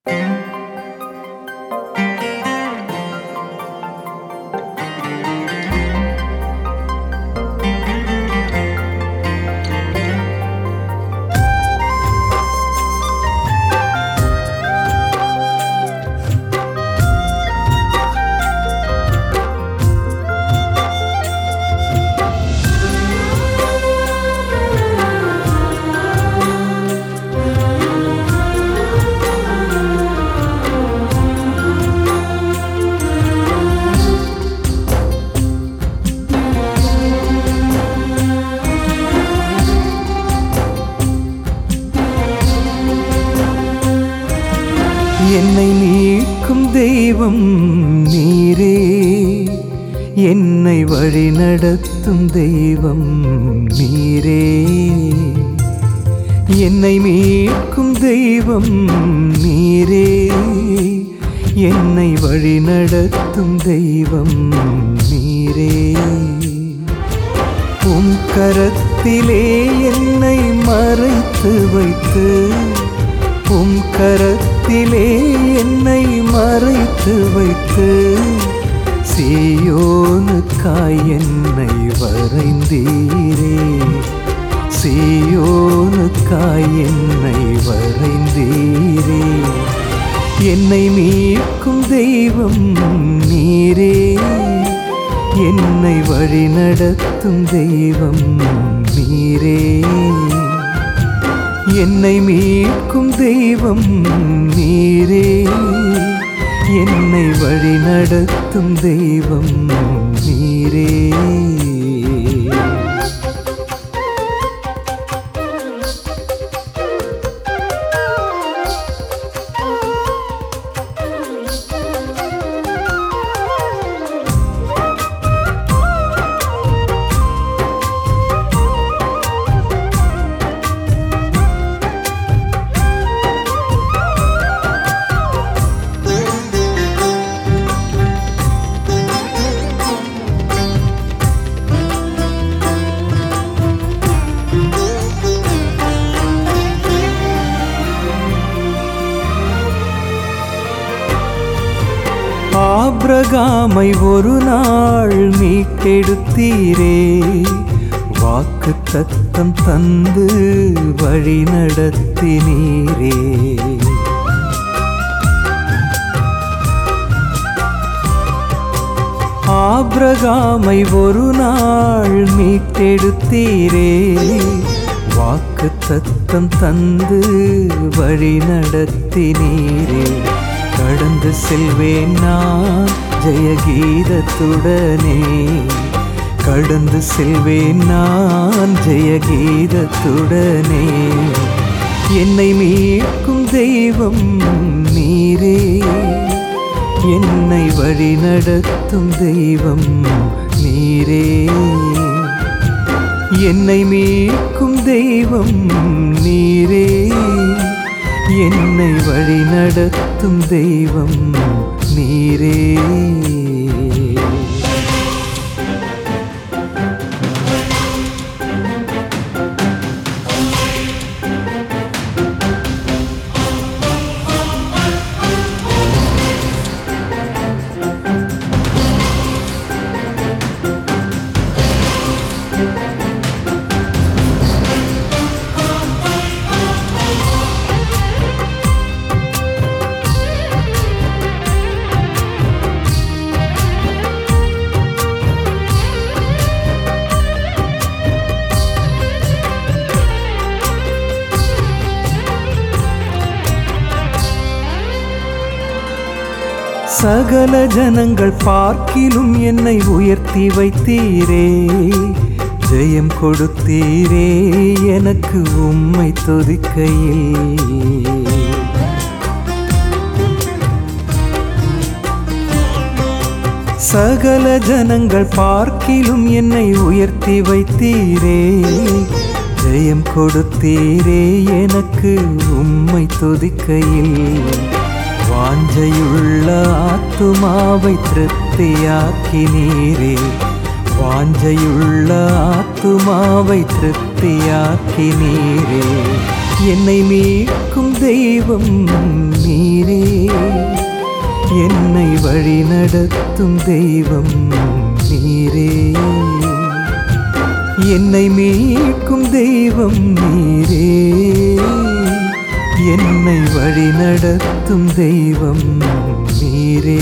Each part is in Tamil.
என்னை மீட்கும் தெய்வம் நீரே என்னை வழி நடத்தும் தெய்வம் நீரே என்னை மீட்கும் தெய்வம் நீரே என்னை வழி நடத்தும் தெய்வம் நீரே உம் கரத்திலே என்னை மறைத்து வைத்து உம் கரத்திலே என்னை மறைத்து வைத்து சீயோனுக்காய் என்னை வரைந்தீரே சீயோனுக்காய் என்னை வரைந்தீரே என்னை மீட்கும் தெய்வம் நீரே என்னை வழி நடத்தும் தெய்வம் நீரே என்னை மீட்கும் தெய்வம் நீரே என்னை வழி நடத்தும் தெய்வம் நீரே ஆபிரகாமை ஒரு நாள் மீட்டெடுத்தீரே வாக்கு தத்தம் தந்து வழி நடத்தினீரே ஆபிரகாமை ஒரு நாள் மீட்டெடுத்தீரே வாக்கு தத்தம் தந்து வழி நடத்தினீரே கடந்து செல்வேன் நான் ஜெயகீதத்துடனே கடந்து செல்வேன் நான் ஜெயகீதத்துடனே என்னை மீட்கும் தெய்வம் நீரே என்னை வழி நடத்தும் தெய்வம் நீரே என்னை மீட்கும் தெய்வம் நீரே என்னை வழி நடத்தும் தெய்வம் நீரே சகல ஜனங்கள் பார்க்கிலும் என்னை உயர்த்தி வைத்தீரே ஜெயம் கொடுத்தீரே எனக்கு உம்மை துதிக்கையில் சகல ஜனங்கள் பார்க்கிலும் என்னை உயர்த்தி வைத்தீரே ஜெயம் கொடுத்தீரே எனக்கு உம்மை துதிக்கையில் வாஞ்சையுள்ள ஆத்துமாவை திருப்தியாக்கினீரே வாஞ்சையுள்ள ஆத்துமாவை திருப்தியாக்கினீரே என்னை மீட்கும் தெய்வம் நீரே என்னை வழி நடத்தும் தெய்வம் நீரே என்னை மீட்கும் தெய்வம் நீரே என்னை வழி நடத்தும் தெய்வம் நீரே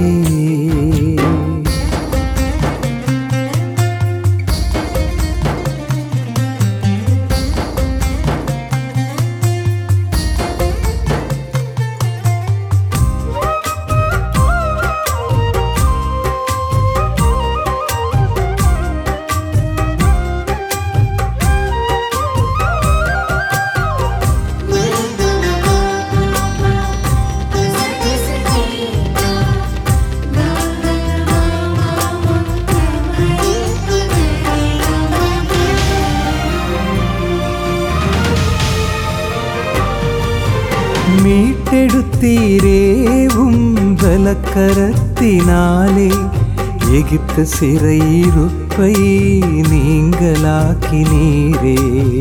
மீட்டெடுத்தீரே உம் பலக்கரத்தினாலே எகிப்து சிறையிருப்பை நீங்களாக்கினீரே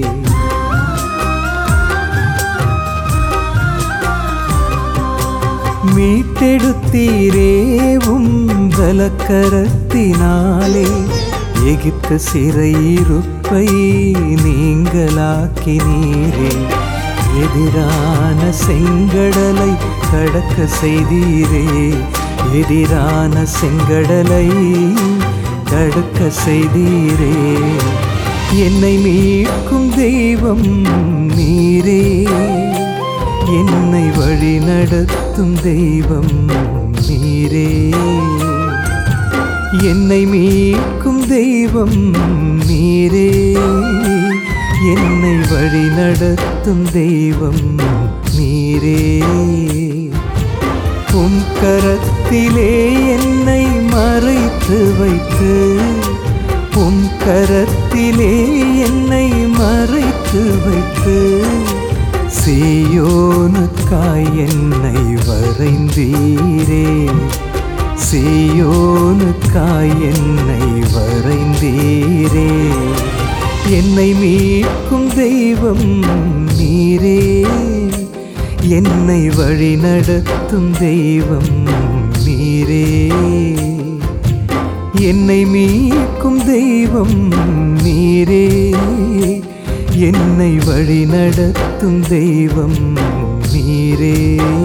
மீட்டெடுத்தீரே உம் பலக்கரத்தினாலே எகிப்து சிறையிருப்பை நீங்களாக்கினீரே எதிரான செங்கடலை கடக்க செய்தீரே எதிரான செங்கடலை கடக்க செய்தீரே என்னை மீட்கும் தெய்வம் நீரே என்னை வழி நடத்தும் தெய்வம் நீரே என்னை மீட்கும் தெய்வம் நீரே என்னை வழி நடத்தும் தெய்வம் நீரே உம் கரத்திலே என்னை மறைத்து வைத்து உம் கரத்திலே என்னை மறைத்து வைத்து சீயோனுக்காய் என்னை வரைந்தீரே சீயோனுக்காய் என்னை வரைந்தீரே என்னை மீட்கும் தெய்வம் நீரே என்னை வழி நடத்தும் தெய்வம் நீரே என்னை மீட்கும் தெய்வம் நீரே என்னை வழி நடத்தும் தெய்வம் நீரே